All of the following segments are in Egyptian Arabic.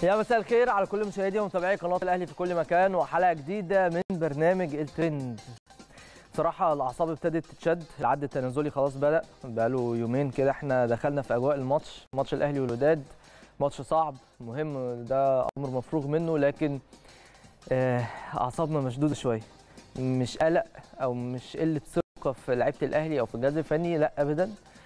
يا مساء الخير على كل مشاهدي ومتابعي قناه الاهلي في كل مكان وحلقه جديده من برنامج الترند صراحة الأعصاب ابتدت تتشد العد التنازلي خلاص بدأ بقاله يومين كده احنا دخلنا في أجواء الماتش ماتش الأهلي والوداد ماتش صعب مهم ده أمر مفروغ منه لكن آه، أعصابنا مشدودة شوية مش قلق أو مش قلة ثقة في لعيبة الأهلي أو في الجهاز الفني لا أبدا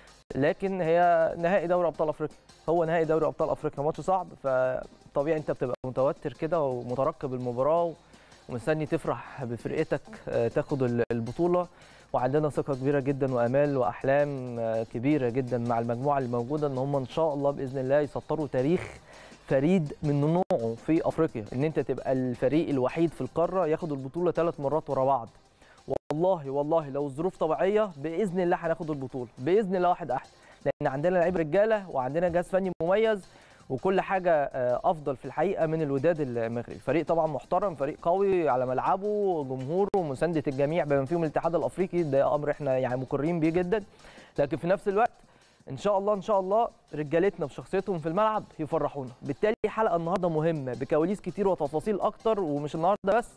لكن هي نهائي دوري أبطال أفريقيا هو نهائي دوري أبطال أفريقيا ماتش صعب فطبيعي أنت بتبقى متوتر كده ومترقب المباراة ومستني تفرح بفرقتك آه، تاخد ال- البطوله وعندنا ثقه كبيره جدا وامال واحلام آه، كبيره جدا مع المجموعه اللي موجوده ان هم ان شاء الله باذن الله يسطروا تاريخ فريد من نوعه في افريقيا ان انت تبقى الفريق الوحيد في القاره ياخد البطوله ثلاث مرات ورا بعض والله والله لو الظروف طبيعيه باذن الله هناخد البطوله باذن الله واحد احد لان عندنا لعيب رجاله وعندنا جهاز فني مميز وكل حاجه آه، افضل في الحقيقه من الوداد المغربي فريق طبعا محترم فريق قوي على ملعبه جمهوره مسانده الجميع بما فيهم الاتحاد الافريقي ده امر احنا يعني مقرين بيه جدا لكن في نفس الوقت ان شاء الله ان شاء الله رجالتنا بشخصيتهم في الملعب يفرحونا بالتالي حلقه النهارده مهمه بكواليس كتير وتفاصيل اكتر ومش النهارده بس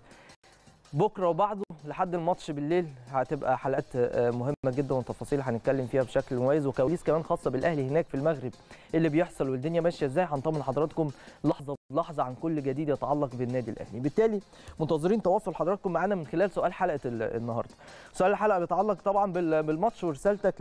بكره وبعده لحد الماتش بالليل هتبقى حلقات آه، مهمه جدا وتفاصيل هنتكلم فيها بشكل مميز وكواليس كمان خاصه بالاهلي هناك في المغرب إيه اللي بيحصل والدنيا ماشيه ازاي هنطمن حضراتكم لحظه بلحظه عن كل جديد يتعلق بالنادي الاهلي بالتالي منتظرين تواصل حضراتكم معانا من خلال سؤال حلقه ال- النهارده سؤال الحلقه بيتعلق طبعا بال- بالماتش ورسالتك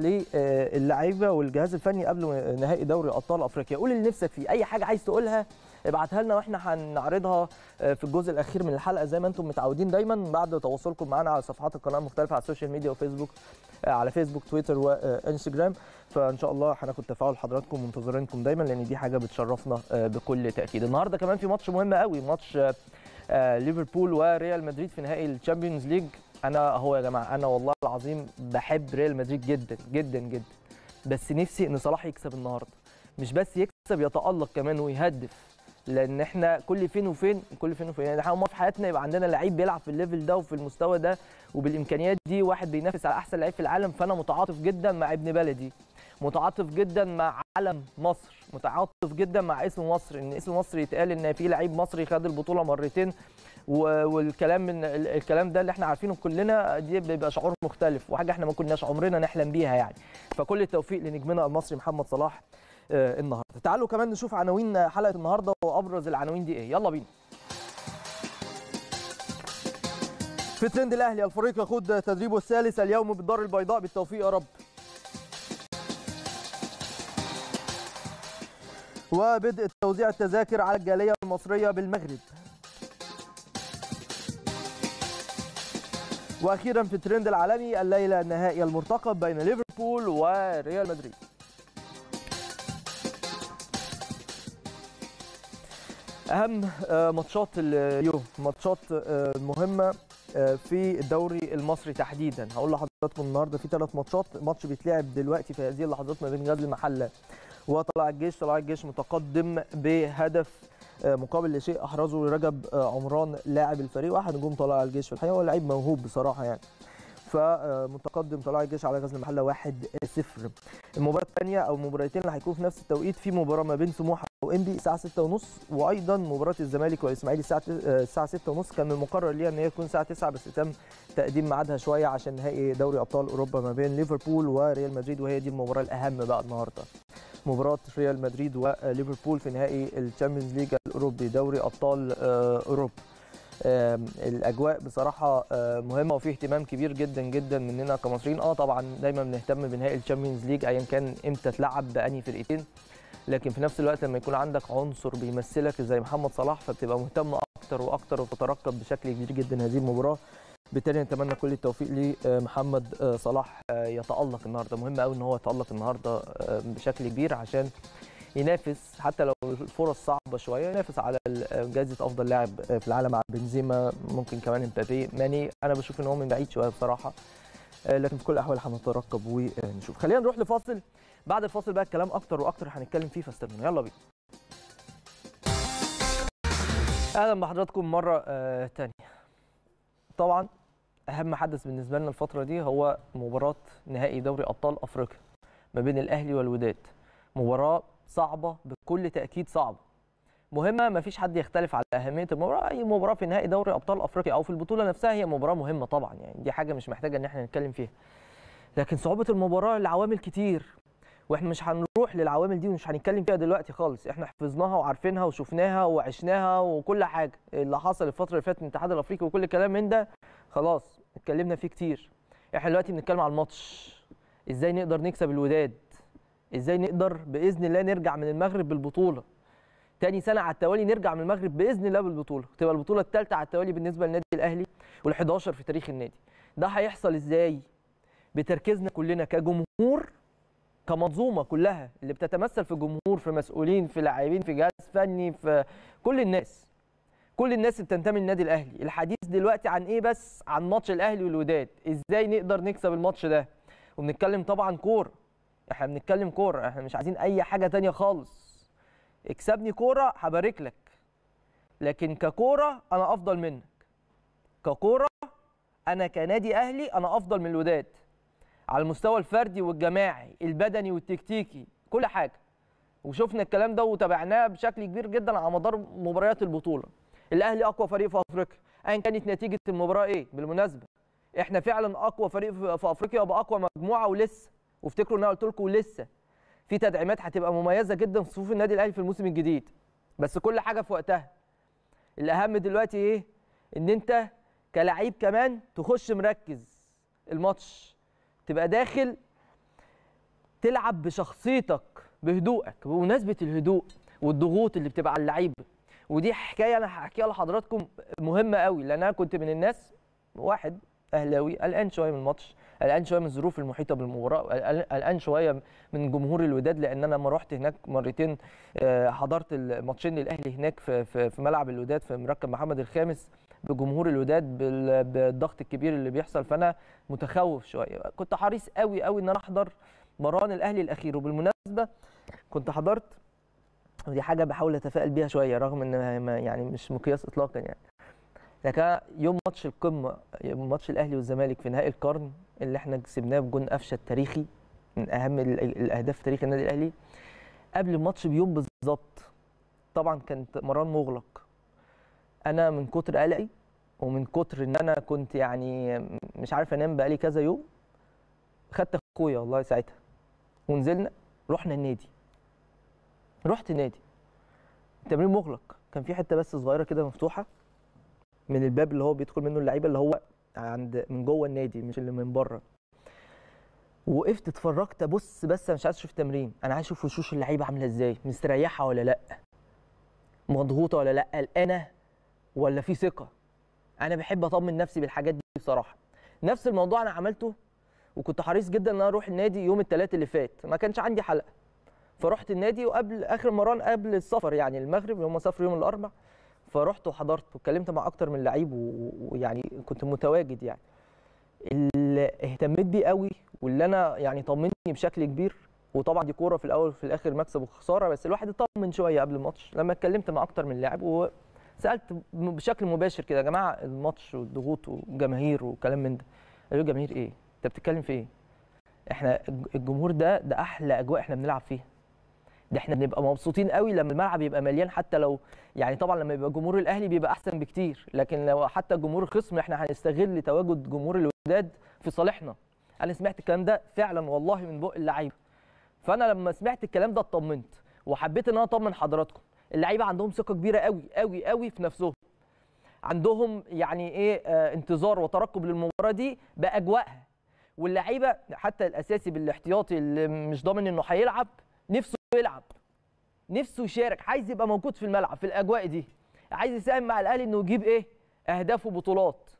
للعيبه والجهاز الفني قبل نهائي دوري ابطال افريقيا قول اللي نفسك فيه اي حاجه عايز تقولها ابعتها لنا واحنا هنعرضها آه، في الجزء الاخير من الحلقه زي ما انتم متعودين دايما بعد تواصلكم معنا على صفحات القناه المختلفه على السوشيال ميديا وفيسبوك آه، على فيسبوك تويتر وانستجرام فان شاء الله هناخد تفاعل حضراتكم منتظرينكم دايما لان دي حاجه بتشرفنا آه، بكل تاكيد النهارده كمان في ماتش مهم قوي ماتش آه، آه، ليفربول وريال مدريد في نهائي الشامبيونز ليج انا اهو يا جماعه انا والله العظيم بحب ريال مدريد جدا جدا جدا بس نفسي ان صلاح يكسب النهارده مش بس يكسب يتالق كمان ويهدف لان احنا كل فين وفين كل فين وفين يعني احنا في حياتنا يبقى عندنا لعيب بيلعب في الليفل ده وفي المستوى ده وبالامكانيات دي واحد بينافس على احسن لعيب في العالم فانا متعاطف جدا مع ابن بلدي متعاطف جدا مع علم مصر متعاطف جدا مع اسم مصر ان اسم مصر يتقال ان في لعيب مصري خد البطوله مرتين و- والكلام من ال- الكلام ده اللي احنا عارفينه كلنا دي بيبقى شعور مختلف وحاجه احنا ما كناش عمرنا نحلم بيها يعني فكل التوفيق لنجمنا المصري محمد صلاح آه، النهارده تعالوا كمان نشوف عناوين حلقه النهارده وابرز العناوين دي ايه يلا بينا في ترند الاهلي الفريق يخوض تدريبه الثالث اليوم بالدار البيضاء بالتوفيق يا رب وبدء توزيع التذاكر على الجاليه المصريه بالمغرب واخيرا في الترند العالمي الليله النهائي المرتقب بين ليفربول وريال مدريد اهم آه، ماتشات اليوم ماتشات آه، مهمه آه، في الدوري المصري تحديدا هقول لحضراتكم النهارده في ثلاث ماتشات ماتش بيتلعب دلوقتي في هذه اللحظات ما بين غزل المحله وطلع الجيش طلع الجيش متقدم بهدف آه، مقابل لشيء احرزه رجب آه، عمران لاعب الفريق واحد نجوم طلع الجيش في الحقيقه هو لعيب موهوب بصراحه يعني فمتقدم طلائع الجيش على غزل المحله 1-0 المباراه الثانيه او المباراتين اللي هيكونوا في نفس التوقيت في مباراه ما بين سموحه وانبي الساعه 6:30 وايضا مباراه الزمالك والاسماعيلي الساعه آه، الساعه 6:30 كان المقرر ليها ان هي تكون الساعه 9 بس تم تقديم ميعادها شويه عشان نهائي دوري ابطال اوروبا ما بين ليفربول وريال مدريد وهي دي المباراه الاهم بقى النهارده مباراه ريال مدريد وليفربول في نهائي الشامبيونز ليج الاوروبي دوري ابطال آه، اوروبا آم، الاجواء بصراحه آه، مهمه وفي اهتمام كبير جدا جدا مننا كمصريين اه طبعا دايما بنهتم بنهائي الشامبيونز ليج ايا كان امتى تلعب بانهي فرقتين لكن في نفس الوقت لما يكون عندك عنصر بيمثلك زي محمد صلاح فبتبقى مهتم اكتر واكتر وتترقب بشكل كبير جدا هذه المباراه بالتالي نتمنى كل التوفيق لمحمد آه، صلاح آه، يتالق النهارده مهم قوي ان هو يتالق النهارده آه، بشكل كبير عشان ينافس حتى لو الفرص صعبه شويه ينافس على ال- جائزه افضل لاعب في العالم مع بنزيما ممكن كمان امبابي ماني انا بشوف ان هو من بعيد شويه بصراحه آه، لكن في كل الاحوال هنترقب ونشوف خلينا نروح لفاصل بعد الفاصل بقى الكلام اكتر واكتر هنتكلم فيه فاستنونا يلا بينا اهلا بحضراتكم مره آه تانية طبعا اهم حدث بالنسبه لنا الفتره دي هو مباراه نهائي دوري ابطال افريقيا ما بين الاهلي والوداد مباراه صعبه بكل تاكيد صعبه مهمه ما فيش حد يختلف على اهميه المباراه اي مباراه في نهائي دوري ابطال افريقيا او في البطوله نفسها هي مباراه مهمه طبعا يعني دي حاجه مش محتاجه ان احنا نتكلم فيها لكن صعوبه المباراه العوامل كتير واحنا مش هنروح للعوامل دي ومش هنتكلم فيها دلوقتي خالص احنا حفظناها وعارفينها وشفناها وعشناها وكل حاجه اللي حصل الفتره اللي فاتت من الاتحاد الافريقي وكل الكلام من ده خلاص اتكلمنا فيه كتير احنا دلوقتي بنتكلم على الماتش ازاي نقدر نكسب الوداد ازاي نقدر باذن الله نرجع من المغرب بالبطوله تاني سنه على التوالي نرجع من المغرب باذن الله بالبطوله تبقى البطوله الثالثه على التوالي بالنسبه للنادي الاهلي وال11 في تاريخ النادي ده هيحصل ازاي بتركيزنا كلنا كجمهور كمنظومه كلها اللي بتتمثل في جمهور في مسؤولين في لاعبين في جهاز فني في كل الناس كل الناس اللي بتنتمي للنادي الاهلي الحديث دلوقتي عن ايه بس عن ماتش الاهلي والوداد ازاي نقدر نكسب الماتش ده وبنتكلم طبعا كوره احنا بنتكلم كوره احنا مش عايزين اي حاجه تانية خالص اكسبني كوره هبارك لك لكن ككوره انا افضل منك ككوره انا كنادي اهلي انا افضل من الوداد على المستوى الفردي والجماعي البدني والتكتيكي كل حاجه وشفنا الكلام ده وتابعناه بشكل كبير جدا على مدار مباريات البطوله الاهلي اقوى فريق في افريقيا ايا كانت نتيجه المباراه ايه بالمناسبه احنا فعلا اقوى فريق في افريقيا وباقوى مجموعه ولسه وافتكروا ان انا قلت لكم لسه في تدعيمات هتبقى مميزه جدا في صفوف النادي الاهلي في الموسم الجديد بس كل حاجه في وقتها الاهم دلوقتي ايه ان انت كلاعب كمان تخش مركز الماتش تبقى داخل تلعب بشخصيتك بهدوءك بمناسبه الهدوء والضغوط اللي بتبقى على اللعيبه ودي حكايه انا هحكيها لحضراتكم مهمه قوي لان انا كنت من الناس واحد اهلاوي قلقان شويه من الماتش قلقان شويه من الظروف المحيطه بالمباراه قلقان شويه من جمهور الوداد لان انا لما رحت هناك مرتين حضرت الماتشين الاهلي هناك في في ملعب الوداد في مركب محمد الخامس بجمهور الوداد بالضغط الكبير اللي بيحصل فانا متخوف شويه كنت حريص قوي قوي ان انا احضر مران الاهلي الاخير وبالمناسبه كنت حضرت ودي حاجه بحاول اتفائل بيها شويه رغم ان يعني مش مقياس اطلاقا يعني لكن يوم ماتش القمه ماتش الاهلي والزمالك في نهائي القرن اللي احنا كسبناه بجون قفشه التاريخي من اهم الاهداف في تاريخ النادي الاهلي قبل الماتش بيوم بالظبط طبعا كانت مران مغلق انا من كتر قلقي ومن كتر ان انا كنت يعني مش عارف انام بقالي كذا يوم خدت اخويا والله ساعتها ونزلنا رحنا النادي رحت النادي التمرين مغلق كان في حته بس صغيره كده مفتوحه من الباب اللي هو بيدخل منه اللعيبه اللي هو عند من جوه النادي مش اللي من بره وقفت اتفرجت ابص بس مش عايز اشوف التمرين انا عايز اشوف وشوش اللعيبه عامله ازاي مستريحه ولا لا مضغوطه ولا لا قلقانه ولا في ثقه انا بحب اطمن نفسي بالحاجات دي بصراحه نفس الموضوع انا عملته وكنت حريص جدا ان انا اروح النادي يوم الثلاث اللي فات ما كانش عندي حلقه فرحت النادي وقبل اخر مران قبل السفر يعني المغرب هم سافروا يوم الاربع فرحت وحضرت واتكلمت مع اكتر من لعيب ويعني كنت متواجد يعني اللي اهتميت بيه قوي واللي انا يعني طمني بشكل كبير وطبعا دي كوره في الاول وفي الاخر مكسب وخساره بس الواحد اطمن شويه قبل الماتش لما اتكلمت مع اكتر من لاعب وسالت بشكل مباشر كده يا جماعه الماتش والضغوط والجماهير وكلام من ده قالوا جماهير ايه انت بتتكلم في ايه احنا الجمهور ده ده احلى اجواء احنا بنلعب فيها ده احنا بنبقى مبسوطين قوي لما الملعب يبقى مليان حتى لو يعني طبعا لما يبقى جمهور الاهلي بيبقى احسن بكتير لكن لو حتى جمهور الخصم احنا هنستغل تواجد جمهور الوداد في صالحنا انا سمعت الكلام ده فعلا والله من بق اللعيبه فانا لما سمعت الكلام ده اطمنت وحبيت ان انا اطمن حضراتكم اللعيبه عندهم ثقه كبيره قوي قوي قوي في نفسهم عندهم يعني ايه آه انتظار وترقب للمباراه دي باجواءها واللعيبه حتى الاساسي بالاحتياطي اللي مش ضامن انه هيلعب نفسه يلعب نفسه يشارك عايز يبقى موجود في الملعب في الاجواء دي عايز يساهم مع الاهلي انه يجيب ايه اهداف وبطولات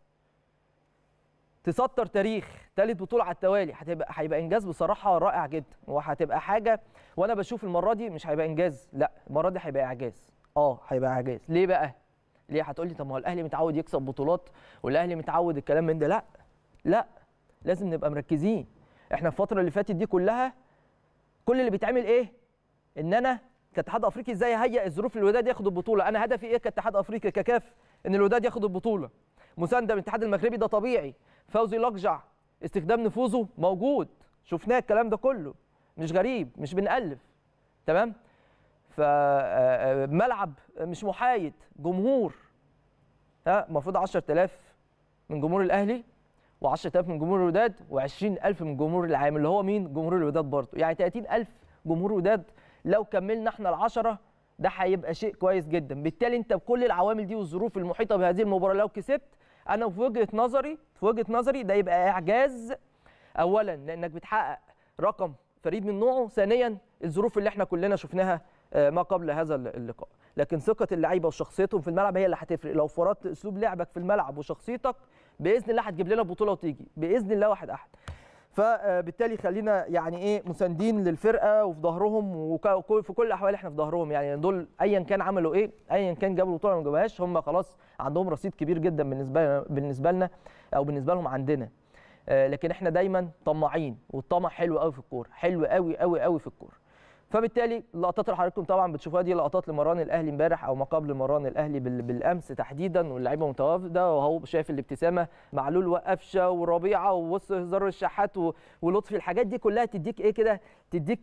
تسطر تاريخ ثالث بطوله على التوالي هتبقى هيبقى انجاز بصراحه رائع جدا وهتبقى حاجه وانا بشوف المره دي مش هيبقى انجاز لا المره دي هيبقى اعجاز اه هيبقى اعجاز ليه بقى ليه هتقول لي طب ما هو الاهلي متعود يكسب بطولات والاهلي متعود الكلام من ده لا لا لازم نبقى مركزين احنا الفتره اللي فاتت دي كلها كل اللي بيتعمل ايه ان انا كاتحاد افريقي ازاي اهيئ الظروف للوداد ياخد البطوله انا هدفي ايه كاتحاد افريقي ككاف ان الوداد ياخد البطوله مسانده من الاتحاد المغربي ده طبيعي فوزي لقجع استخدام نفوذه موجود شفناه الكلام ده كله مش غريب مش بنألف تمام فملعب مش محايد جمهور ها المفروض 10000 من جمهور الاهلي و10000 من جمهور الوداد و20000 من جمهور العام اللي هو مين جمهور الوداد برضه يعني 30000 جمهور الوداد لو كملنا احنا العشرة ده هيبقى شيء كويس جدا بالتالي انت بكل العوامل دي والظروف المحيطه بهذه المباراه لو كسبت انا في وجهه نظري في وجهه نظري ده يبقى اعجاز اولا لانك بتحقق رقم فريد من نوعه ثانيا الظروف اللي احنا كلنا شفناها ما قبل هذا اللقاء لكن ثقه اللعيبه وشخصيتهم في الملعب هي اللي هتفرق لو فرضت اسلوب لعبك في الملعب وشخصيتك باذن الله هتجيب لنا بطوله وتيجي باذن الله واحد احد فبالتالي خلينا يعني ايه مساندين للفرقه وفي ظهرهم وفي كل الاحوال احنا في ظهرهم يعني دول ايا كان عملوا ايه ايا كان جابوا البطوله ما جابوهاش هم خلاص عندهم رصيد كبير جدا بالنسبه بالنسبه لنا او بالنسبه لهم عندنا لكن احنا دايما طماعين والطمع حلو قوي في الكوره حلو قوي قوي قوي في الكوره فبالتالي اللقطات اللي حضراتكم طبعا بتشوفوها دي لقطات لمران الاهلي امبارح او ما قبل مران الاهلي بالامس تحديدا واللعيبه متوافده وهو شايف الابتسامه معلول وقفشه وربيعه ووسط هزار الشحات ولطفي الحاجات دي كلها تديك ايه كده تديك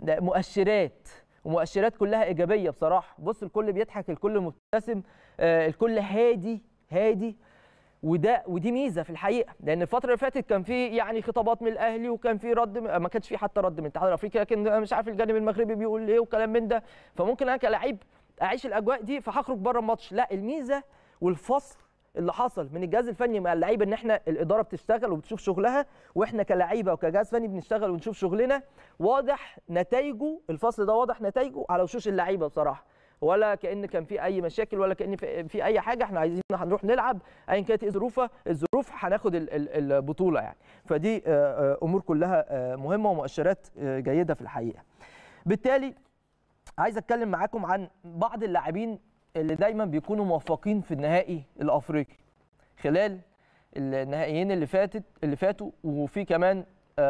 مؤشرات ومؤشرات كلها ايجابيه بصراحه بص الكل بيضحك الكل مبتسم آه الكل هادي هادي وده ودي ميزه في الحقيقه لان الفتره اللي فاتت كان في يعني خطابات من الاهلي وكان في رد ما كانش في حتى رد من الاتحاد الافريقي لكن انا مش عارف الجانب المغربي بيقول ايه وكلام من ده فممكن انا كلاعب اعيش الاجواء دي فهخرج بره الماتش لا الميزه والفصل اللي حصل من الجهاز الفني مع اللعيبه ان احنا الاداره بتشتغل وبتشوف شغلها واحنا كلاعيبه وكجهاز فني بنشتغل ونشوف شغلنا واضح نتائجه الفصل ده واضح نتائجه على وشوش اللعيبه بصراحه ولا كان كان في اي مشاكل ولا كان في, في اي حاجه احنا عايزين هنروح نلعب ايا كانت الظروف الظروف هناخد البطوله يعني فدي امور كلها مهمه ومؤشرات جيده في الحقيقه بالتالي عايز اتكلم معاكم عن بعض اللاعبين اللي دايما بيكونوا موفقين في النهائي الافريقي خلال النهائيين اللي فاتت اللي فاتوا وفي كمان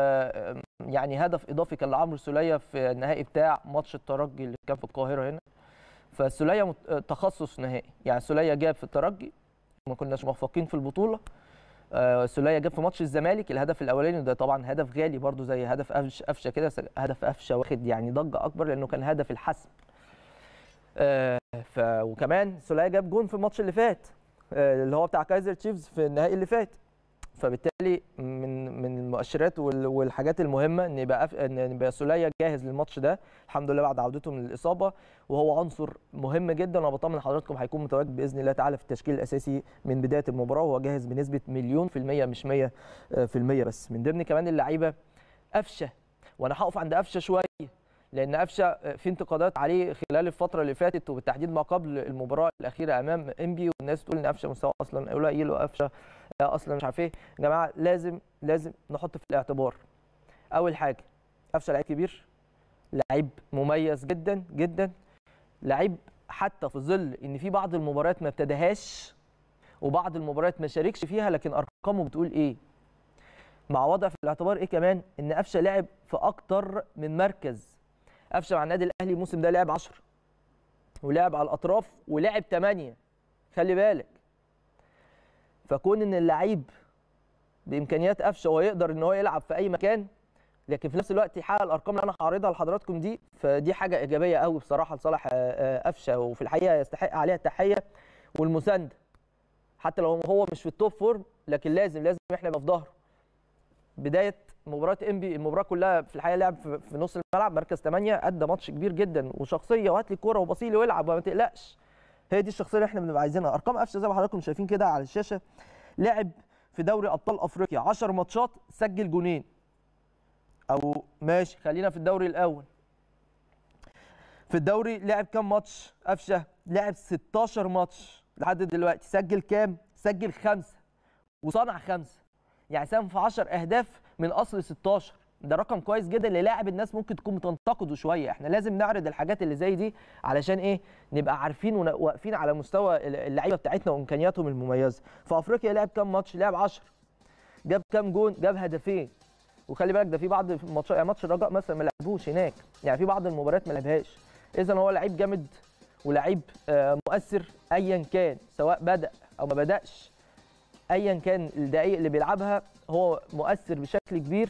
يعني هدف اضافي كان لعمرو السوليه في النهائي بتاع ماتش الترجي اللي كان في القاهره هنا فالسوليه تخصص نهائي يعني السوليه جاب في الترجي ما كناش موفقين في البطوله السوليه جاب في ماتش الزمالك الهدف الاولاني وده طبعا هدف غالي برده زي هدف قفشه كده هدف قفشه واخد يعني ضجه اكبر لانه كان هدف الحسم ف وكمان سوليه جاب جون في الماتش اللي فات اللي هو بتاع كايزر تشيفز في النهائي اللي فات فبالتالي من من المؤشرات والحاجات المهمه ان يبقى ان يبقى سوليه جاهز للماتش ده الحمد لله بعد عودته من الاصابه وهو عنصر مهم جدا وانا بطمن حضراتكم هيكون متواجد باذن الله تعالى في التشكيل الاساسي من بدايه المباراه وهو جاهز بنسبه مليون في الميه مش 100 في الميه بس من ضمن كمان اللعيبه قفشه وانا هقف عند قفشه شويه لان قفشه في انتقادات عليه خلال الفتره اللي فاتت وبالتحديد ما قبل المباراه الاخيره امام انبي والناس تقول ان قفشه مستوى اصلا قليل وقفشه اصلا مش عارف ايه يا جماعه لازم لازم نحط في الاعتبار اول حاجه قفشه لعيب كبير لعيب مميز جدا جدا لعيب حتى في ظل ان في بعض المباريات ما ابتداهاش وبعض المباريات ما شاركش فيها لكن ارقامه بتقول ايه مع وضع في الاعتبار ايه كمان ان قفشه لعب في اكتر من مركز قفشه مع النادي الاهلي الموسم ده لعب 10 ولعب على الاطراف ولعب 8 خلي بالك فكون ان اللعيب بامكانيات قفشه ويقدر ان هو يلعب في اي مكان لكن في نفس الوقت يحقق الارقام اللي انا هعرضها لحضراتكم دي فدي حاجه ايجابيه قوي بصراحه لصالح قفشه وفي الحقيقه يستحق عليها التحيه والمسانده حتى لو هو مش في التوب فورم لكن لازم لازم احنا نبقى في ظهره بدايه مباراه انبي المباراه كلها في الحقيقه لعب في نص الملعب مركز 8 ادى ماتش كبير جدا وشخصيه وهات لي الكوره وبصيلي والعب وما تقلقش هي دي الشخصيه اللي احنا بنبقى عايزينها ارقام قفشه زي ما حضراتكم شايفين كده على الشاشه لعب في دوري ابطال افريقيا 10 ماتشات سجل جونين او ماشي خلينا في الدوري الاول في الدوري لعب كام ماتش قفشه لعب 16 ماتش لحد دلوقتي سجل كام سجل خمسه وصنع خمسه يعني ساهم في 10 اهداف من اصل 16 ده رقم كويس جدا للاعب الناس ممكن تكون بتنتقده شويه احنا لازم نعرض الحاجات اللي زي دي علشان ايه نبقى عارفين وواقفين على مستوى اللعيبه بتاعتنا وامكانياتهم المميزه في افريقيا لعب كام ماتش لعب 10 جاب كام جون جاب هدفين وخلي بالك ده في بعض الماتشات يعني ماتش الرجاء مثلا ما لعبوش هناك يعني في بعض المباريات ما لعبهاش اذا هو لعيب جامد ولعيب مؤثر ايا كان سواء بدا او ما بداش ايا كان الدقائق اللي بيلعبها هو مؤثر بشكل كبير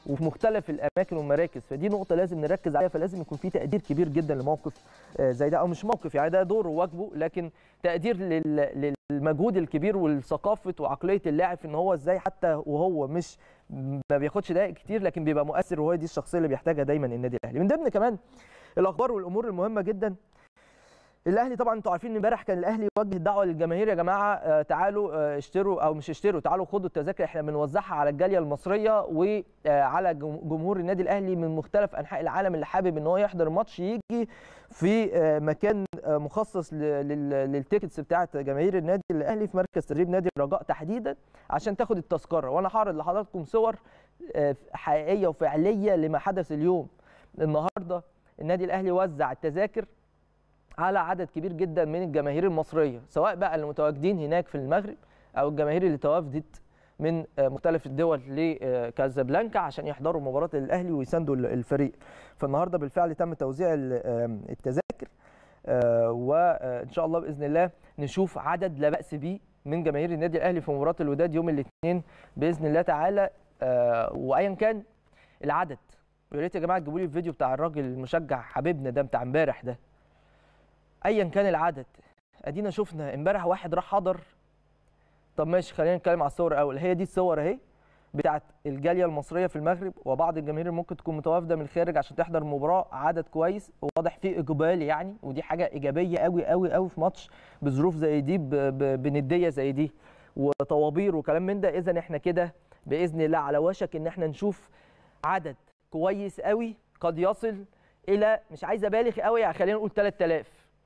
وفي مختلف الاماكن والمراكز فدي نقطه لازم نركز عليها فلازم يكون في تقدير كبير جدا لموقف آه، زي ده او مش موقف يعني ده دوره وواجبه لكن تقدير لل- للمجهود الكبير والثقافه وعقليه اللاعب في ان هو ازاي حتى وهو مش ما بياخدش دقائق كتير لكن بيبقى مؤثر وهو دي الشخصيه اللي بيحتاجها دايما النادي الاهلي من ضمن كمان الاخبار والامور المهمه جدا الاهلي طبعا انتوا عارفين ان امبارح كان الاهلي وجه الدعوه للجماهير يا جماعه آه، تعالوا آه، اشتروا او مش اشتروا تعالوا خدوا التذاكر احنا بنوزعها على الجاليه المصريه وعلى جم- جمهور النادي الاهلي من مختلف انحاء العالم اللي حابب ان هو يحضر الماتش يجي في آه، مكان آه، مخصص ل- لل- للتيكتس بتاعه جماهير النادي الاهلي في مركز تدريب نادي الرجاء تحديدا عشان تاخد التذكره وانا هعرض لحضراتكم صور آه، حقيقيه وفعليه لما حدث اليوم النهارده النادي الاهلي وزع التذاكر على عدد كبير جدا من الجماهير المصريه سواء بقى المتواجدين هناك في المغرب او الجماهير اللي توافدت من آه، مختلف الدول لكازابلانكا عشان يحضروا مباراه الاهلي ويساندوا ال- الفريق فالنهارده بالفعل تم توزيع ال- آم، التذاكر آه، وان شاء الله باذن الله نشوف عدد لا باس به من جماهير النادي الاهلي في مباراه الوداد يوم الاثنين باذن الله تعالى آه، وايا كان العدد ويا ريت يا جماعه تجيبوا لي الفيديو بتاع الراجل المشجع حبيبنا ده بتاع امبارح ده ايا كان العدد ادينا شفنا امبارح واحد راح حضر طب ماشي خلينا نتكلم على الصور الاول هي دي الصور اهي بتاعت الجاليه المصريه في المغرب وبعض الجماهير ممكن تكون متوافده من الخارج عشان تحضر المباراه عدد كويس وواضح فيه اقبال يعني ودي حاجه ايجابيه قوي قوي قوي في ماتش بظروف زي دي ب- ب- بنديه زي دي وطوابير وكلام من ده اذا احنا كده باذن الله على وشك ان احنا نشوف عدد كويس قوي قد يصل الى مش عايز ابالغ قوي يعني خلينا نقول 3000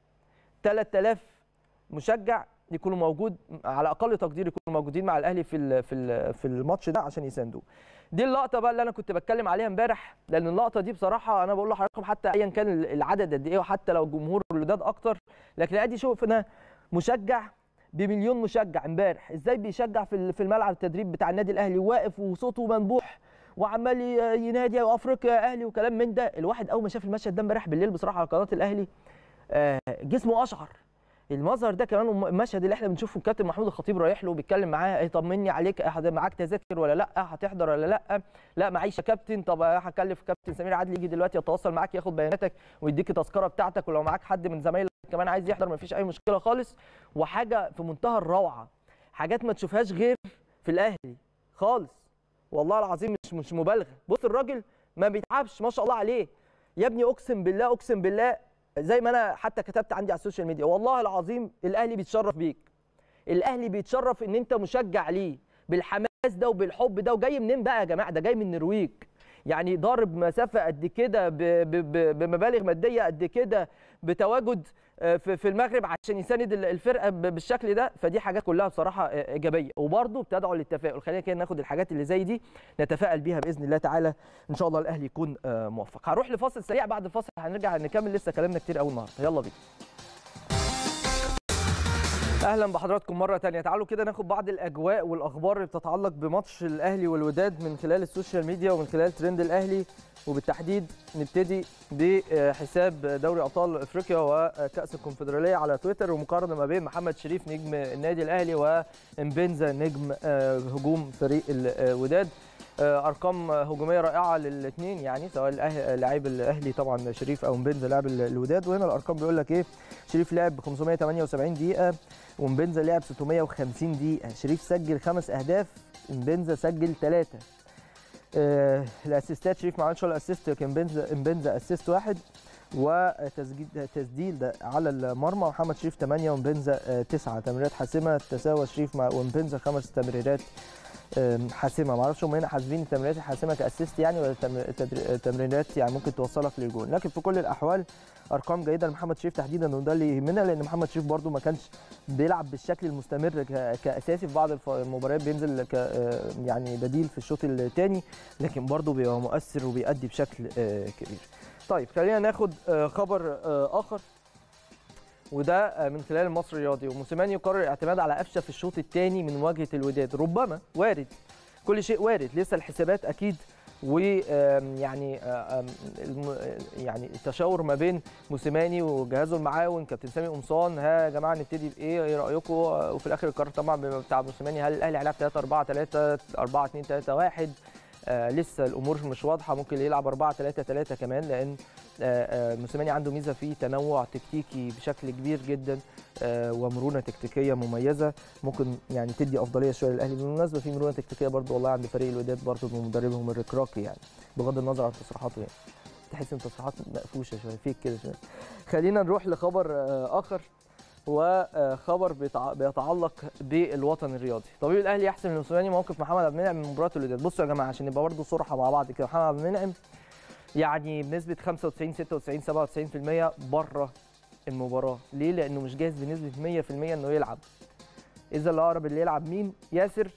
3000 مشجع يكونوا موجود على اقل تقدير يكونوا موجودين مع الاهلي في ال- في ال- في الماتش ده عشان يساندوه دي اللقطه بقى اللي انا كنت بتكلم عليها امبارح لان اللقطه دي بصراحه انا بقول لحضراتكم حتى ايا كان ال- العدد قد ايه وحتى لو جمهور الوداد اكتر لكن ادي شوفنا مشجع بمليون مشجع امبارح ازاي بيشجع في ال- في الملعب التدريب بتاع النادي الاهلي واقف وصوته منبوح وعمال ي- ينادي يا افريقيا يا اهلي وكلام من ده الواحد اول ما شاف المشهد ده امبارح بالليل بصراحه على قناه الاهلي آه، جسمه اشعر المظهر ده كمان والم- المشهد اللي احنا بنشوفه الكابتن محمود الخطيب رايح له بيتكلم معاه ايه طمني عليك إيه حد- معاك تذاكر ولا لا هتحضر ولا لا لا معيش يا كابتن طب هكلف كابتن سمير عادل يجي دلوقتي يتواصل معاك ياخد بياناتك ويديك التذكره بتاعتك ولو معاك حد من زمايلك كمان عايز يحضر مفيش اي مشكله خالص وحاجه في منتهى الروعه حاجات ما تشوفهاش غير في الاهلي خالص والله العظيم مش مش مبالغه بص الراجل ما بيتعبش ما شاء الله عليه يا ابني اقسم بالله اقسم بالله زي ما انا حتى كتبت عندي على السوشيال ميديا والله العظيم الاهلي بيتشرف بيك الاهلي بيتشرف ان انت مشجع ليه بالحماس ده وبالحب ده وجاي منين بقى يا جماعه ده جاي من النرويج يعني ضارب مسافه قد كده ب- ب- ب- بمبالغ ماديه قد كده بتواجد آه، في في المغرب عشان يساند ال- الفرقه ب- بالشكل ده فدي حاجات كلها بصراحه آه، ايجابيه وبرضه بتدعو للتفاؤل خلينا كده ناخد الحاجات اللي زي دي نتفائل بيها باذن الله تعالى ان شاء الله الاهلي يكون آه، موفق هنروح لفاصل سريع بعد الفاصل هنرجع نكمل لسه كلامنا كتير قوي النهارده يلا بينا اهلا بحضراتكم مره تانية تعالوا كده ناخد بعض الاجواء والاخبار اللي بتتعلق بماتش الاهلي والوداد من خلال السوشيال ميديا ومن خلال ترند الاهلي وبالتحديد نبتدي بحساب دوري ابطال افريقيا وكاس الكونفدراليه على تويتر ومقارنه ما بين محمد شريف نجم النادي الاهلي وامبنزا نجم آه، هجوم فريق الوداد آه، ارقام هجوميه رائعه للاثنين يعني سواء الأه- لاعب الاهلي طبعا شريف او مبنزا لاعب الوداد وهنا الارقام بيقول لك ايه شريف لعب 578 دقيقه ومبنزا لعب 650 دقيقه شريف سجل خمس اهداف مبنزا سجل ثلاثه آه الاسيستات شريف ما عملش ولا اسيست لكن بنزا مبنزا اسيست واحد وتسجيل تسديد ده على المرمى محمد شريف 8 ومبنزا 9 تمريرات حاسمه تساوى شريف مع ومبنزا خمس تمريرات آم، حاسمه ما اعرفش هم هنا حاسبين التمريرات الحاسمه كاسيست يعني ولا تم- تدر- تمريرات يعني ممكن توصلك للجول لكن في كل الاحوال ارقام جيده لمحمد شريف تحديدا وده اللي يهمنا لان محمد شريف برده ما كانش بيلعب بالشكل المستمر ك- كاساسي في بعض الف- المباريات بينزل ك آه، يعني بديل في الشوط الثاني لكن برده بيبقى مؤثر وبيأدي بشكل آه، كبير طيب خلينا ناخد آه، خبر آه، اخر وده آه، من خلال المصري الرياضي وموسيماني يقرر الاعتماد على قفشه في الشوط الثاني من مواجهه الوداد ربما وارد كل شيء وارد لسه الحسابات اكيد ويعني يعني التشاور ما بين موسيماني وجهازه المعاون كابتن سامي قمصان ها يا جماعه نبتدي بايه ايه رايكم آه، وفي الاخر القرار طبعا بيبقى بتاع موسيماني هل الاهلي هيلعب 3 4 3 4 2 3 1 آه لسه الامور مش واضحه ممكن يلعب 4 3 3 كمان لان آه آه موسيماني عنده ميزه في تنوع تكتيكي بشكل كبير جدا آه ومرونه تكتيكيه مميزه ممكن يعني تدي افضليه شويه للاهلي بالمناسبه في مرونه تكتيكيه برضو والله عند فريق الوداد برضو بمدربهم الركراكي يعني بغض النظر عن تصريحاته يعني تحس ان تصريحات مقفوشه شويه فيك كده شويه خلينا نروح لخبر آه اخر وخبر بيتعلق بالوطن الرياضي طبيب الاهلي يحسم الموسيماني موقف محمد عبد المنعم من مباراه الوداد بصوا يا جماعه عشان نبقى برضه صراحه مع بعض كده محمد عبد المنعم يعني بنسبه 95 96 97% بره المباراه ليه لانه مش جاهز بنسبه 100% انه يلعب اذا الاقرب اللي يلعب مين ياسر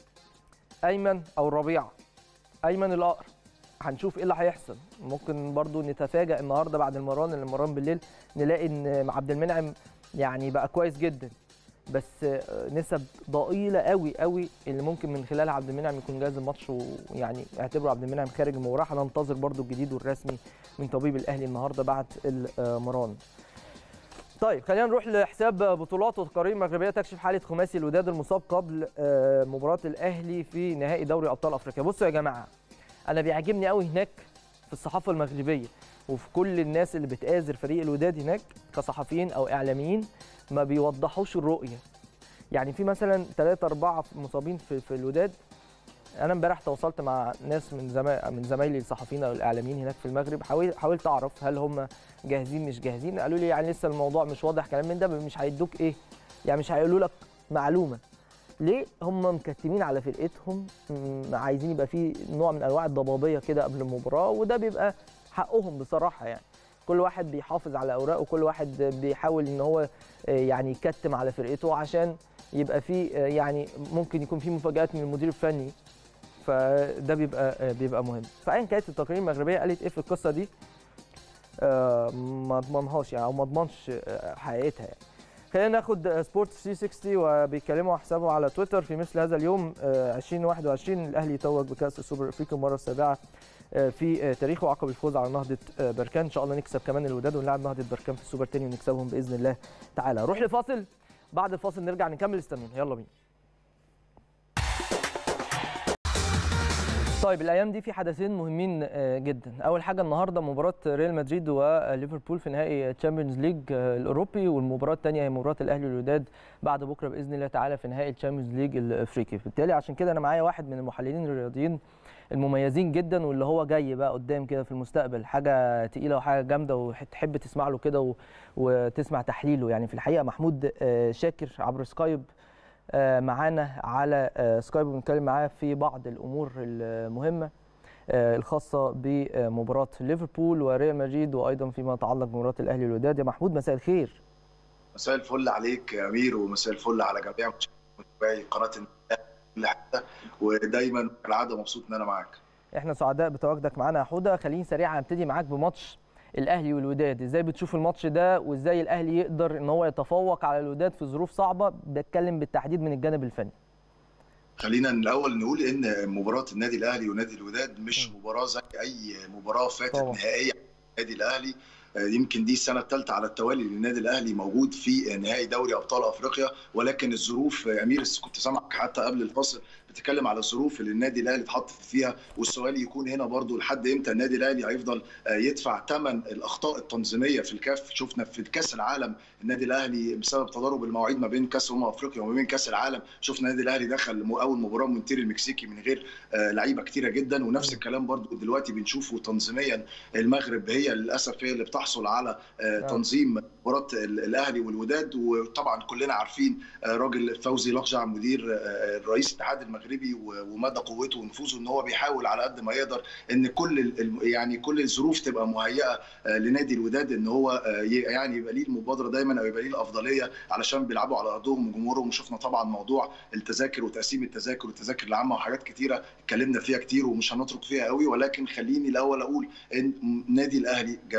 ايمن او ربيعه ايمن الاقرب هنشوف ايه اللي هيحصل ممكن برضو نتفاجئ النهارده بعد المران المران بالليل نلاقي ان عبد المنعم يعني بقى كويس جدا بس نسب ضئيله قوي قوي اللي ممكن من خلالها عبد المنعم يكون جاهز الماتش ويعني اعتبره عبد المنعم خارج المباراه هننتظر برضو الجديد والرسمي من طبيب الاهلي النهارده بعد المران طيب خلينا نروح لحساب بطولات وتقارير مغربيه تكشف حاله خماسي الوداد المصاب قبل مباراه الاهلي في نهائي دوري ابطال افريقيا بصوا يا جماعه انا بيعجبني قوي هناك في الصحافه المغربيه وفي كل الناس اللي بتآزر فريق الوداد هناك كصحفيين او اعلاميين ما بيوضحوش الرؤيه يعني في مثلا ثلاثة أربعة مصابين في, في الوداد أنا امبارح تواصلت مع ناس من زما... من زمايلي الصحفيين أو الإعلاميين هناك في المغرب حاول... حاولت أعرف هل هم جاهزين مش جاهزين قالوا لي يعني لسه الموضوع مش واضح كلام من ده مش هيدوك إيه يعني مش هيقولوا لك معلومة ليه هم مكتمين على فرقتهم عايزين يبقى في نوع من انواع الضبابيه كده قبل المباراه وده بيبقى حقهم بصراحه يعني كل واحد بيحافظ على اوراقه كل واحد بيحاول ان هو يعني يكتم على فرقته عشان يبقى في يعني ممكن يكون في مفاجات من المدير الفني فده بيبقى بيبقى مهم فايا كانت التقارير المغربيه قالت ايه في القصه دي ما اضمنهاش يعني او ما اضمنش حقيقتها يعني خلينا ناخد سبورت 360 وبيتكلموا حسابه على تويتر في مثل هذا اليوم 2021 الاهلي يتوج بكاس السوبر الافريقي المره السابعه في تاريخه عقب الفوز على نهضه بركان ان شاء الله نكسب كمان الوداد ونلعب نهضه بركان في السوبر تاني ونكسبهم باذن الله تعالى نروح لفاصل بعد الفاصل نرجع نكمل استنونا يلا بينا طيب الايام دي في حدثين مهمين جدا اول حاجه النهارده مباراه ريال مدريد وليفربول في نهائي تشامبيونز ليج الاوروبي والمباراه الثانيه هي مباراه الاهلي والوداد بعد بكره باذن الله تعالى في نهائي الشامبيونز ليج الافريقي بالتالي عشان كده انا معايا واحد من المحللين الرياضيين المميزين جدا واللي هو جاي بقى قدام كده في المستقبل حاجه تقيله وحاجه جامده وتحب تسمع له كده وتسمع تحليله يعني في الحقيقه محمود شاكر عبر سكايب معانا على سكايب بنتكلم معاه في بعض الامور المهمه الخاصه بمباراه ليفربول وريال مدريد وايضا فيما يتعلق بمباراه الاهلي والوداد يا محمود مساء الخير مساء الفل عليك يا امير ومساء الفل على جميع متابعي قناه كل حته ودايما كالعاده مبسوط ان انا معاك احنا سعداء بتواجدك معانا يا حوده خليني سريعا ابتدي معاك بماتش الاهلي والوداد ازاي بتشوف الماتش ده وازاي الاهلي يقدر ان هو يتفوق على الوداد في ظروف صعبه بتكلم بالتحديد من الجانب الفني خلينا الاول نقول ان مباراه النادي الاهلي ونادي الوداد مش مباراه زي اي مباراه فاتت طبعا. نهائيه النادي الاهلي يمكن دي السنه الثالثه على التوالي للنادي الاهلي موجود في نهائي دوري ابطال افريقيا ولكن الظروف امير كنت سامعك حتى قبل الفصل بتتكلم على الظروف اللي النادي الاهلي اتحط فيها والسؤال يكون هنا برضو لحد امتى النادي الاهلي هيفضل يدفع ثمن الاخطاء التنظيميه في الكاف شفنا في كاس العالم النادي الاهلي بسبب تضارب المواعيد ما بين كاس امم افريقيا وما بين كاس العالم شفنا النادي الاهلي دخل اول مباراه مونتير المكسيكي من غير لعيبه كتيره جدا ونفس الكلام برضو دلوقتي بنشوفه تنظيميا المغرب هي للاسف هي اللي بتحصل على تنظيم مباراه الاهلي والوداد وطبعا كلنا عارفين راجل فوزي لقجع مدير رئيس الاتحاد المغربي ومدى قوته ونفوذه ان هو بيحاول على قد ما يقدر ان كل يعني كل الظروف تبقى مهيئه لنادي الوداد ان هو يعني يبقى ليه المبادره دايما او يبقى ليه الافضليه علشان بيلعبوا على ارضهم وجمهورهم وشفنا طبعا موضوع التذاكر وتقسيم التذاكر والتذاكر العامه وحاجات كتيره اتكلمنا فيها كتير ومش هنترك فيها قوي ولكن خليني الاول اقول ان نادي الاهلي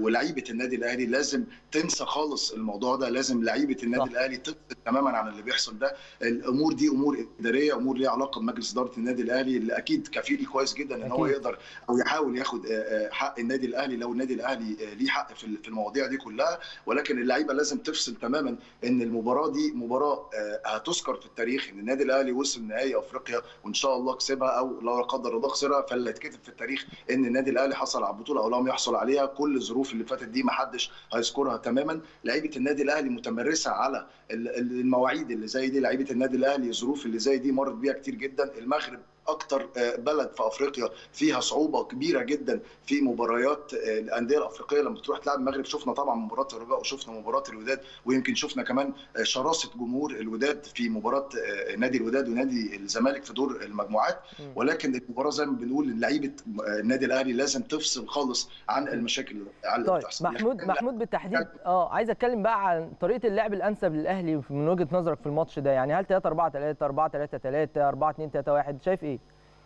ولعيبه النادي الاهلي لازم تنسى خالص الموضوع ده لازم لعيبه النادي صح. الاهلي تفصل تماما عن اللي بيحصل ده الامور دي امور اداريه امور ليها علاقه بمجلس اداره النادي الاهلي اللي اكيد كفيل كويس جدا ان هو أكيد. يقدر او يحاول ياخد آه، آه، حق النادي الاهلي لو النادي الاهلي آه، ليه حق في في المواضيع دي كلها ولكن اللعيبه لازم تفصل تماما ان المباراه دي مباراه آه، هتذكر في التاريخ ان النادي الاهلي وصل نهائي افريقيا وان شاء الله كسبها او لو لا قدر الله خسرها فاللي هيتكتب في التاريخ ان النادي الاهلي حصل على البطوله او لم يحصل عليها كل الظروف اللي فاتت دي ما حدش هيذكرها تماما لعيبه النادي الاهلي متمرسه على ال- ال- المواعيد اللي زي دي لعيبه النادي الاهلي الظروف اللي زي دي مرت بيها كتير جدا المغرب اكتر آه، بلد في افريقيا فيها صعوبه كبيره جدا في مباريات آه، الانديه الافريقيه لما تروح تلعب المغرب شفنا طبعا مباراه الرجاء وشفنا مباراه الوداد ويمكن شفنا كمان آه، شراسه جمهور الوداد في مباراه آه، نادي الوداد ونادي الزمالك في دور المجموعات مم. ولكن المباراه زي ما بنقول إن لعيبه آه، النادي الاهلي لازم تفصل خالص عن المشاكل اللي طيب بتحصل محمود يعني محمود بالتحديد اه عايز اتكلم بقى عن طريقه اللعب الانسب للاهلي من وجهه نظرك في الماتش ده يعني هل 3 4 3 4 3 3 4 2 3 1 شايف ايه؟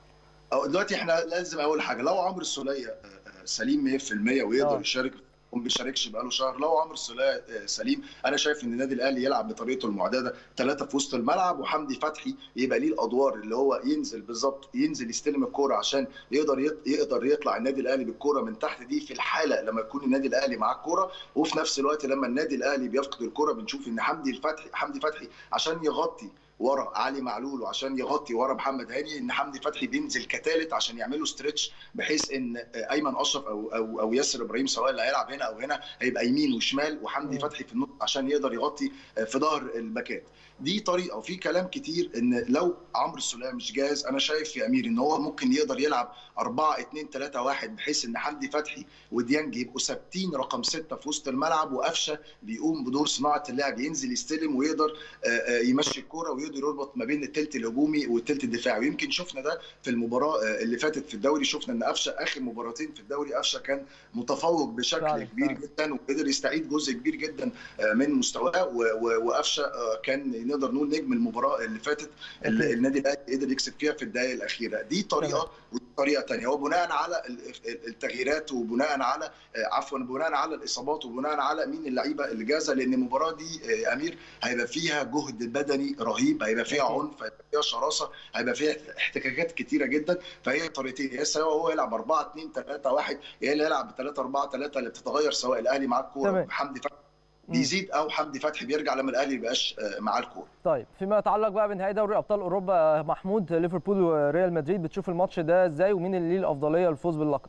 أو دلوقتي احنا لازم اول حاجه لو عمرو السوليه آه، آه، سليم 100% ويقدر آه. يشارك وما بيشاركش بقاله شهر لو عمرو السوليه آه، سليم انا شايف ان النادي الاهلي يلعب بطريقته المعتاده ثلاثه في وسط الملعب وحمدي فتحي يبقى ليه الادوار اللي هو ينزل بالظبط ينزل يستلم الكوره عشان يقدر يط- يقدر يطلع النادي الاهلي بالكوره من تحت دي في الحاله لما يكون النادي الاهلي معاه الكوره وفي نفس الوقت لما النادي الاهلي بيفقد الكوره بنشوف ان حمدي الفتحي حمدي فتحي عشان يغطي ورا علي معلول وعشان يغطي ورا محمد هاني ان حمدي فتحي بينزل كثالث عشان يعملوا ستريتش بحيث ان ايمن اشرف او او او ياسر ابراهيم سواء اللي هيلعب هنا او هنا هيبقى يمين وشمال وحمدي مم. فتحي في النص عشان يقدر يغطي في ظهر الباكات دي طريقه وفي كلام كتير ان لو عمرو السوليه مش جاهز انا شايف يا امير ان هو ممكن يقدر يلعب 4 2 3 1 بحيث ان حمدي فتحي وديانج يبقوا ثابتين رقم 6 في وسط الملعب وقفشه بيقوم بدور صناعه اللعب ينزل يستلم ويقدر آه، آه، يمشي الكوره ويقدر يربط ما بين الثلث الهجومي والثلث الدفاعي ويمكن شفنا ده في المباراه آه، اللي فاتت في الدوري شفنا ان قفشه اخر مباراتين في الدوري قفشه كان متفوق بشكل فعلا، كبير فعلا. جدا وقدر يستعيد جزء كبير جدا آه، من مستواه و- و- وقفشه آه، كان نقدر نقول نجم المباراه اللي فاتت اللي أكيد. النادي الاهلي قدر يكسب فيها في الدقائق الاخيره دي طريقه ودي طريقه ثانيه وبناء على ال- ال- التغييرات وبناء على آه، عفوا بناء على الاصابات وبناء على مين اللعيبه اللي جاهزه لان المباراه دي آه، يا امير هيبقى فيها جهد بدني رهيب هيبقى فيها أكيد. عنف هيبقى فيها شراسه هيبقى فيها احتكاكات كتيره جدا فهي طريقتين يا سواء هو يلعب 4 2 3 1 يا اللي يلعب 3 4 3 اللي بتتغير سواء الاهلي معاه الكوره تمام. حمدي فتحي مم. بيزيد او حمدي فتحي بيرجع لما الاهلي يبقاش آه، معاه الكوره طيب فيما يتعلق بقى بنهائي دوري ابطال اوروبا محمود ليفربول وريال مدريد بتشوف الماتش ده ازاي ومين اللي ليه الافضليه للفوز باللقب؟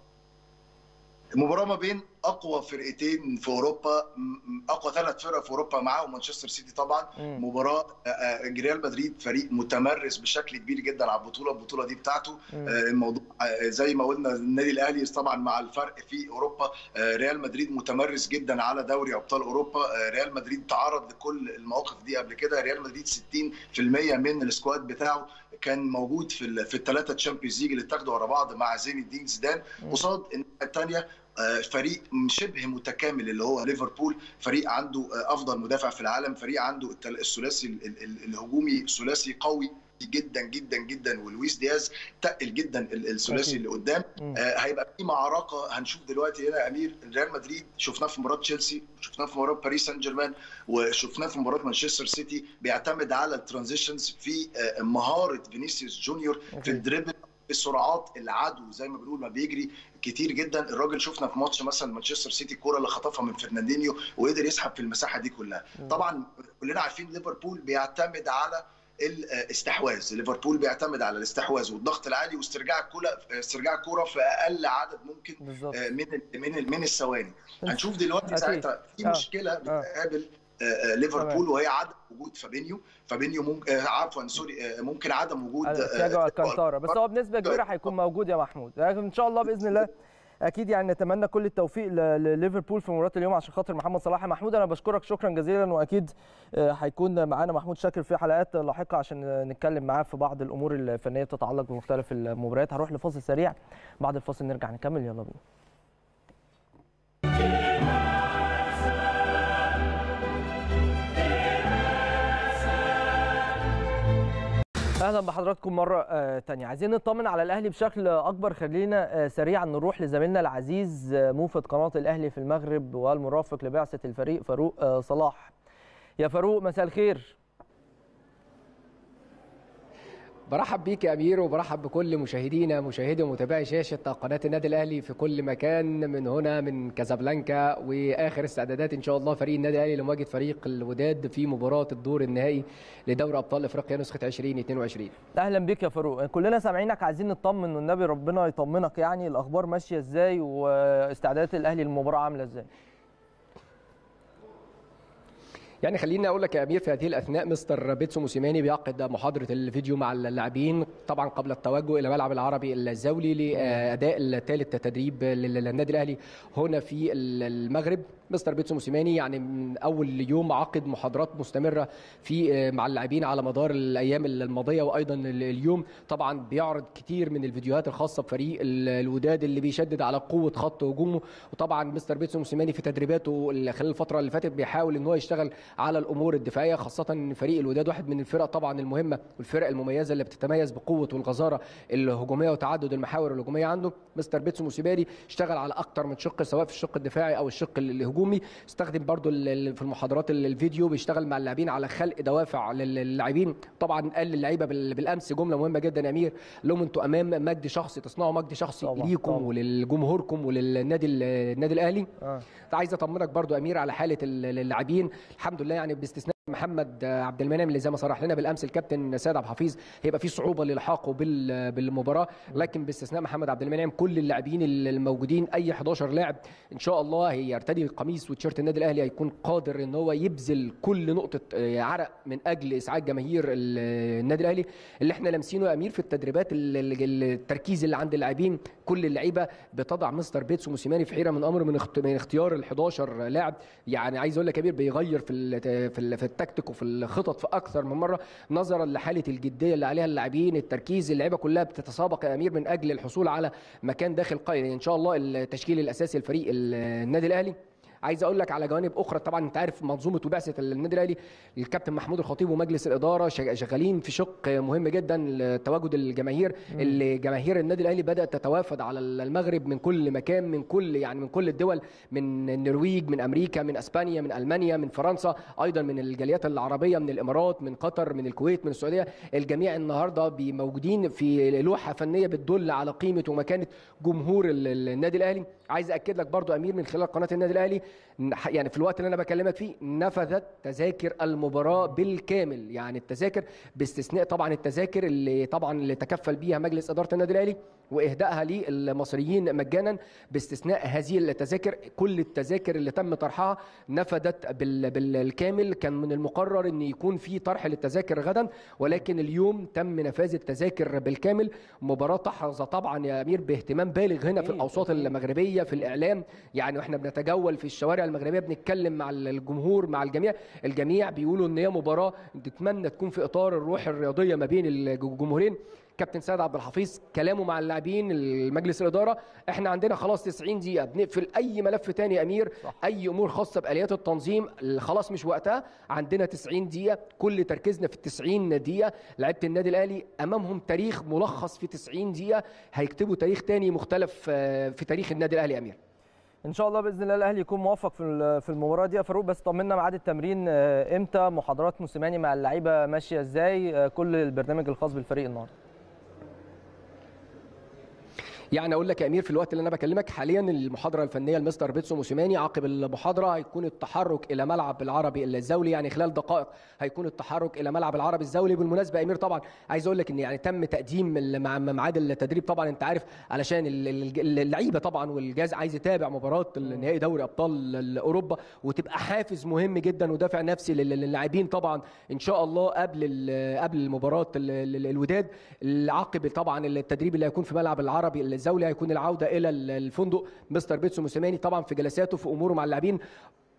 المباراه ما بين اقوى فرقتين في اوروبا م- م- اقوى ثلاث فرق في اوروبا معاهم مانشستر سيتي طبعا مم. مباراه آه، آه، ريال مدريد فريق متمرس بشكل كبير جدا على البطوله البطوله دي بتاعته مم. آه، الموضوع آه، زي ما قلنا النادي الاهلي طبعا مع الفرق في اوروبا آه، ريال مدريد متمرس جدا على دوري ابطال اوروبا آه، ريال مدريد تعرض لكل المواقف دي قبل كده ريال مدريد 60% من السكواد بتاعه كان موجود في ال- في الثلاثه تشامبيونز ليج اللي اتاخدوا ورا بعض مع زين الدين زيدان مم. قصاد الناحيه الثانيه آه، فريق شبه متكامل اللي هو ليفربول فريق عنده آه، افضل مدافع في العالم فريق عنده التل- الثلاثي ال- ال- ال- الهجومي ثلاثي قوي جدا جدا جدا ولويس دياز تقل جدا ال- الثلاثي أكيد. اللي قدام مم. آه، هيبقى في معركه هنشوف دلوقتي هنا يا امير ريال مدريد شفناه في مباراه تشيلسي شفناه في مباراه باريس سان جيرمان وشفناه في مباراه مانشستر سيتي بيعتمد على الترانزيشنز في آه، مهاره فينيسيوس جونيور في أكيد. الدريبل في سرعات العدو زي ما بنقول ما بيجري كتير جدا الراجل شفنا في ماتش مثلا مانشستر سيتي الكوره اللي خطفها من فرناندينيو وقدر يسحب في المساحه دي كلها مم. طبعا كلنا عارفين ليفربول بيعتمد على الاستحواذ ليفربول بيعتمد على الاستحواذ والضغط العالي واسترجاع الكوره استرجاع الكوره في اقل عدد ممكن بالظبط آه، من ال- من ال- من الثواني هنشوف دلوقتي أكيد. ساعتها في آه. مشكله بتقابل آه، آه، ليفربول وهي عدم وجود فابينيو فابينيو ممكن آه، عفوا سوري آه، ممكن عدم وجود آه، تياجو الكانتارا بس هو بنسبه كبيره هيكون موجود يا محمود لكن ان شاء الله باذن الله اكيد يعني نتمنى كل التوفيق ل- لليفربول في مباراه اليوم عشان خاطر محمد صلاح يا محمود انا بشكرك شكرا جزيلا واكيد آه، هيكون معانا محمود شاكر في حلقات لاحقه عشان آه، نتكلم معاه في بعض الامور الفنيه بتتعلق بمختلف المباريات هروح لفاصل سريع بعد الفاصل نرجع نكمل يلا بينا اهلا بحضراتكم مره آه تانية عايزين نطمن على الاهلي بشكل اكبر خلينا آه سريعا نروح لزميلنا العزيز آه موفد قناه الاهلي في المغرب والمرافق لبعثه الفريق فاروق آه صلاح يا فاروق مساء الخير برحب بيك يا امير وبرحب بكل مشاهدينا مشاهدي ومتابعي شاشه قناه النادي الاهلي في كل مكان من هنا من كازابلانكا واخر استعدادات ان شاء الله فريق النادي الاهلي لمواجهه فريق الوداد في مباراه الدور النهائي لدوري ابطال افريقيا نسخه 2022 اهلا بك يا فاروق كلنا سامعينك عايزين نطمن والنبي ربنا يطمنك يعني الاخبار ماشيه ازاي واستعدادات الاهلي للمباراه عامله ازاي يعني خليني اقول لك يا امير في هذه الاثناء مستر بيتسو موسيماني بيعقد محاضره الفيديو مع اللاعبين طبعا قبل التوجه الى ملعب العربي الزولي لاداء الثالث تدريب للنادي الاهلي هنا في المغرب مستر بيتسو موسيماني يعني من اول يوم عقد محاضرات مستمره في مع اللاعبين على مدار الايام الماضيه وايضا اليوم طبعا بيعرض كتير من الفيديوهات الخاصه بفريق الوداد اللي بيشدد على قوه خط هجومه وطبعا مستر بيتسو موسيماني في تدريباته خلال الفتره اللي فاتت بيحاول ان هو يشتغل على الامور الدفاعيه خاصه ان فريق الوداد واحد من الفرق طبعا المهمه والفرق المميزه اللي بتتميز بقوه والغزاره الهجوميه وتعدد المحاور الهجوميه عنده مستر بيتسو موسيماني اشتغل على اكتر من شق سواء في الشق الدفاعي او الشق الهجومي استخدم برضو في المحاضرات الفيديو بيشتغل مع اللاعبين على خلق دوافع للاعبين طبعا قال للعيبه بالامس جمله مهمه جدا يا امير لهم انتوا امام مجد شخصي تصنعوا مجد شخصي طبعا ليكم طبعا. وللجمهوركم وللنادي النادي الاهلي آه. عايز اطمنك برضو يا امير على حاله اللاعبين الحمد لله يعني باستثناء محمد عبد المنعم اللي زي ما صرح لنا بالامس الكابتن سيد عبد الحفيظ هيبقى في صعوبه لالحاقه بالمباراه لكن باستثناء محمد عبد المنعم كل اللاعبين الموجودين اي 11 لاعب ان شاء الله هيرتدي قميص وتيشيرت النادي الاهلي هيكون قادر ان هو يبذل كل نقطه عرق من اجل اسعاد جماهير النادي الاهلي اللي احنا لامسينه يا امير في التدريبات التركيز اللي عند اللاعبين كل اللعيبه بتضع مستر بيتسو موسيماني في حيره من امر من اختيار ال 11 لاعب يعني عايز اقول لك يا امير بيغير في في, في التكتيك وفي الخطط في اكثر من مره نظرا لحاله الجديه اللي عليها اللاعبين التركيز اللعيبه كلها بتتسابق يا امير من اجل الحصول على مكان داخل قائمه ان شاء الله التشكيل الاساسي لفريق النادي الاهلي عايز اقول لك على جوانب اخرى طبعا انت عارف منظومه وبعثه النادي الاهلي الكابتن محمود الخطيب ومجلس الاداره شغالين في شق مهم جدا تواجد الجماهير اللي جماهير النادي الاهلي بدات تتوافد على المغرب من كل مكان من كل يعني من كل الدول من النرويج من امريكا من اسبانيا من المانيا من فرنسا ايضا من الجاليات العربيه من الامارات من قطر من الكويت من السعوديه الجميع النهارده موجودين في لوحه فنيه بتدل على قيمه ومكانه جمهور النادي الاهلي عايز اكد لك برضو امير من خلال قناه النادي الاهلي يعني في الوقت اللي انا بكلمك فيه نفذت تذاكر المباراه بالكامل يعني التذاكر باستثناء طبعا التذاكر اللي طبعا اللي تكفل بيها مجلس اداره النادي الاهلي واهدائها للمصريين مجانا باستثناء هذه التذاكر كل التذاكر اللي تم طرحها نفذت بالكامل كان من المقرر ان يكون في طرح للتذاكر غدا ولكن اليوم تم نفاذ التذاكر بالكامل مباراه تحرز طبعا يا امير باهتمام بالغ هنا في الاوساط المغربيه في الاعلام يعني واحنا بنتجول في الشوارع المغربيه بنتكلم مع الجمهور مع الجميع الجميع بيقولوا ان هي مباراه نتمنى تكون في اطار الروح الرياضيه ما بين الجمهورين كابتن سيد عبد الحفيظ كلامه مع اللاعبين المجلس الاداره احنا عندنا خلاص 90 دقيقه بنقفل اي ملف تاني يا امير صح. اي امور خاصه باليات التنظيم خلاص مش وقتها عندنا 90 دقيقه كل تركيزنا في ال 90 دقيقه لعيبه النادي الاهلي امامهم تاريخ ملخص في 90 دقيقه هيكتبوا تاريخ تاني مختلف في تاريخ النادي الاهلي يا امير ان شاء الله باذن الله الاهلي يكون موفق في في المباراه دي يا فاروق بس طمنا ميعاد التمرين امتى محاضرات موسيماني مع اللعيبه ماشيه ازاي كل البرنامج الخاص بالفريق النهارده يعني اقول لك يا امير في الوقت اللي انا بكلمك حاليا المحاضره الفنيه لمستر بيتسو موسيماني عقب المحاضره هيكون التحرك الى ملعب العربي الزولي يعني خلال دقائق هيكون التحرك الى ملعب العربي الزولي بالمناسبه يا امير طبعا عايز اقول لك ان يعني تم تقديم ميعاد التدريب طبعا انت عارف علشان اللعيبه طبعا والجهاز عايز يتابع مباراه نهائي دوري ابطال اوروبا وتبقى حافز مهم جدا ودافع نفسي للاعبين طبعا ان شاء الله قبل قبل مباراه الوداد عقب طبعا التدريب اللي هيكون في ملعب العربي الزولي هيكون العوده الى الفندق مستر بيتسو موسيماني طبعا في جلساته في اموره مع اللاعبين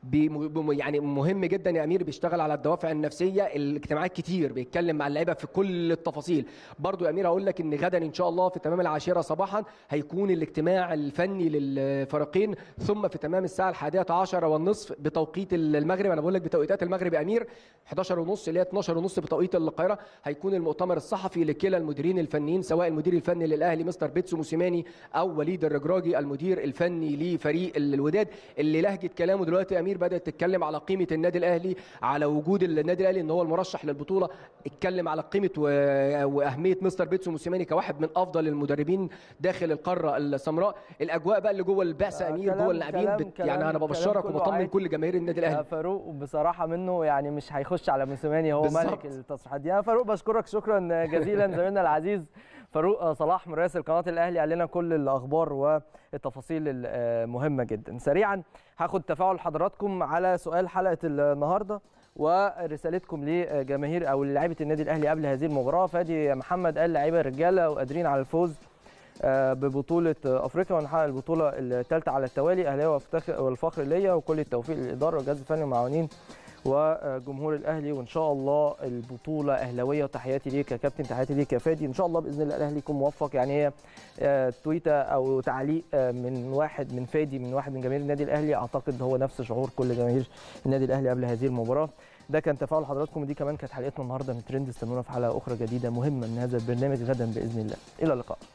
يعني مهم جدا يا امير بيشتغل على الدوافع النفسيه الاجتماعات كتير بيتكلم مع اللعيبه في كل التفاصيل برضو يا امير هقول لك ان غدا ان شاء الله في تمام العاشره صباحا هيكون الاجتماع الفني للفريقين ثم في تمام الساعه الحادية عشر والنصف بتوقيت المغرب انا بقول لك بتوقيتات المغرب يا امير 11 ونص اللي هي 12 ونص بتوقيت القاهره هيكون المؤتمر الصحفي لكلا المديرين الفنيين سواء المدير الفني للاهلي مستر بيتسو موسيماني او وليد الرجراجي المدير الفني لفريق الوداد اللي لهجه كلامه دلوقتي يا امير بدات تتكلم على قيمه النادي الاهلي على وجود النادي الاهلي ان هو المرشح للبطوله اتكلم على قيمه واهميه مستر بيتسو موسيماني كواحد من افضل المدربين داخل القاره السمراء الاجواء بقى اللي جوه البعثه امير جوه اللاعبين بت... يعني انا ببشرك وبطمن كل جماهير النادي الاهلي فاروق بصراحه منه يعني مش هيخش على موسيماني هو بالزبط. ملك التصريحات دي يا فاروق بشكرك شكرا جزيلا زميلنا العزيز فاروق صلاح مراسل قناه الاهلي قال لنا كل الاخبار والتفاصيل المهمه جدا سريعا هاخد تفاعل حضراتكم على سؤال حلقه النهارده ورسالتكم لجماهير او للاعيبه النادي الاهلي قبل هذه المباراه فادي محمد قال لعيبه رجاله وقادرين على الفوز ببطوله افريقيا ونحقق البطوله الثالثه على التوالي اهلاوي والفخر ليا وكل التوفيق للاداره والجهاز الفني والمعاونين وجمهور الاهلي وان شاء الله البطوله اهلاويه وتحياتي ليك يا كابتن تحياتي ليك يا فادي ان شاء الله باذن الله الاهلي يكون موفق يعني هي تويته او تعليق من واحد من فادي من واحد من جماهير النادي الاهلي اعتقد هو نفس شعور كل جماهير النادي الاهلي قبل هذه المباراه ده كان تفاعل حضراتكم ودي كمان كانت حلقتنا النهارده من ترند استنونا في حلقه اخرى جديده مهمه من هذا البرنامج غدا باذن الله الى اللقاء